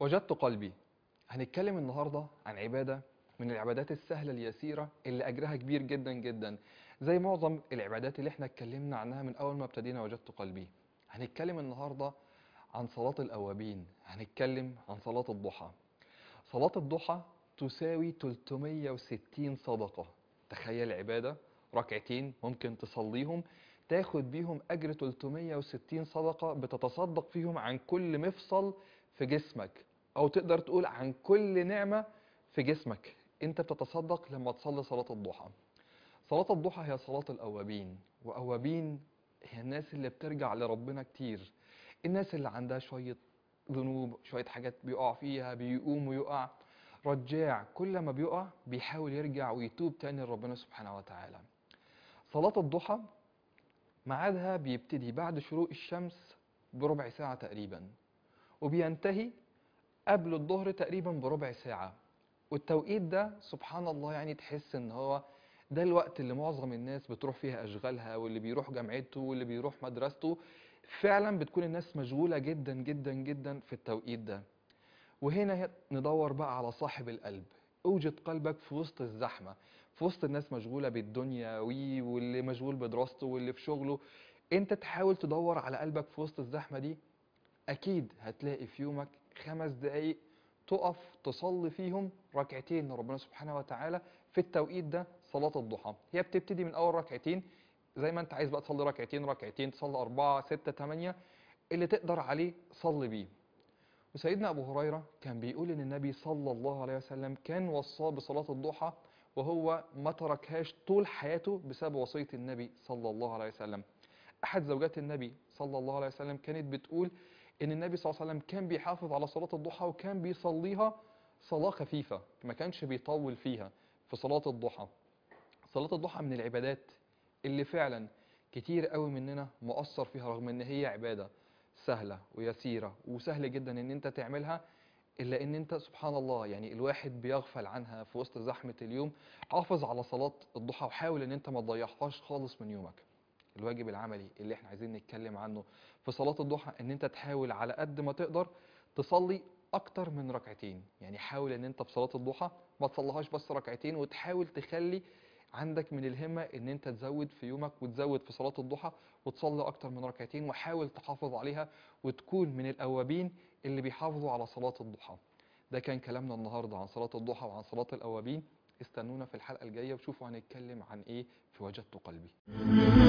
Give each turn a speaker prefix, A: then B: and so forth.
A: وجدت قلبي هنتكلم النهارده عن عباده من العبادات السهله اليسيره اللي اجرها كبير جدا جدا زي معظم العبادات اللي احنا اتكلمنا عنها من اول ما ابتدينا وجدت قلبي هنتكلم النهارده عن صلاه الاوابين هنتكلم عن صلاه الضحى صلاه الضحى تساوي 360 صدقه تخيل عباده ركعتين ممكن تصليهم تاخد بيهم اجر 360 صدقه بتتصدق فيهم عن كل مفصل في جسمك او تقدر تقول عن كل نعمه في جسمك انت بتتصدق لما تصلي صلاه الضحى صلاه الضحى هي صلاه الاوابين واوابين هي الناس اللي بترجع لربنا كتير الناس اللي عندها شويه ذنوب شويه حاجات بيقع فيها بيقوم ويقع رجاع كل ما بيقع بيحاول يرجع ويتوب تاني لربنا سبحانه وتعالى صلاة الضحى ميعادها بيبتدي بعد شروق الشمس بربع ساعة تقريبا وبينتهي قبل الظهر تقريبا بربع ساعة والتوقيت ده سبحان الله يعني تحس ان هو ده الوقت اللي معظم الناس بتروح فيها اشغالها واللي بيروح جامعته واللي بيروح مدرسته فعلا بتكون الناس مشغولة جدا جدا جدا في التوقيت ده وهنا ندور بقى على صاحب القلب اوجد قلبك في وسط الزحمة في وسط الناس مشغولة بالدنيا وي واللي مشغول بدراسته واللي في شغله انت تحاول تدور على قلبك في وسط الزحمة دي اكيد هتلاقي في يومك خمس دقايق تقف تصلي فيهم ركعتين لربنا سبحانه وتعالى في التوقيت ده صلاة الضحى هي بتبتدي من اول ركعتين زي ما انت عايز بقى تصلي ركعتين ركعتين تصلي أربعة ستة تمانية اللي تقدر عليه صلي بيه وسيدنا أبو هريرة كان بيقول إن النبي صلى الله عليه وسلم كان وصاه بصلاة الضحى وهو ما تركهاش طول حياته بسبب وصية النبي صلى الله عليه وسلم أحد زوجات النبي صلى الله عليه وسلم كانت بتقول إن النبي صلى الله عليه وسلم كان بيحافظ على صلاة الضحى وكان بيصليها صلاة خفيفة ما كانش بيطول فيها في صلاة الضحى صلاة الضحى من العبادات اللي فعلا كتير قوي مننا مؤثر فيها رغم ان هي عبادة سهلة ويسيرة وسهل جدا ان انت تعملها الا ان انت سبحان الله يعني الواحد بيغفل عنها في وسط زحمة اليوم حافظ على صلاة الضحى وحاول ان انت ما تضيعهاش خالص من يومك الواجب العملي اللي احنا عايزين نتكلم عنه في صلاة الضحى ان انت تحاول على قد ما تقدر تصلي اكتر من ركعتين يعني حاول ان انت في صلاة الضحى ما تصليهاش بس ركعتين وتحاول تخلي عندك من الهمة ان انت تزود في يومك وتزود في صلاة الضحى وتصلي اكتر من ركعتين وحاول تحافظ عليها وتكون من الاوابين اللي بيحافظوا على صلاة الضحى ده كان كلامنا النهاردة عن صلاة الضحى وعن صلاة الاوابين استنونا في الحلقة الجاية وشوفوا هنتكلم عن ايه في وجدت قلبي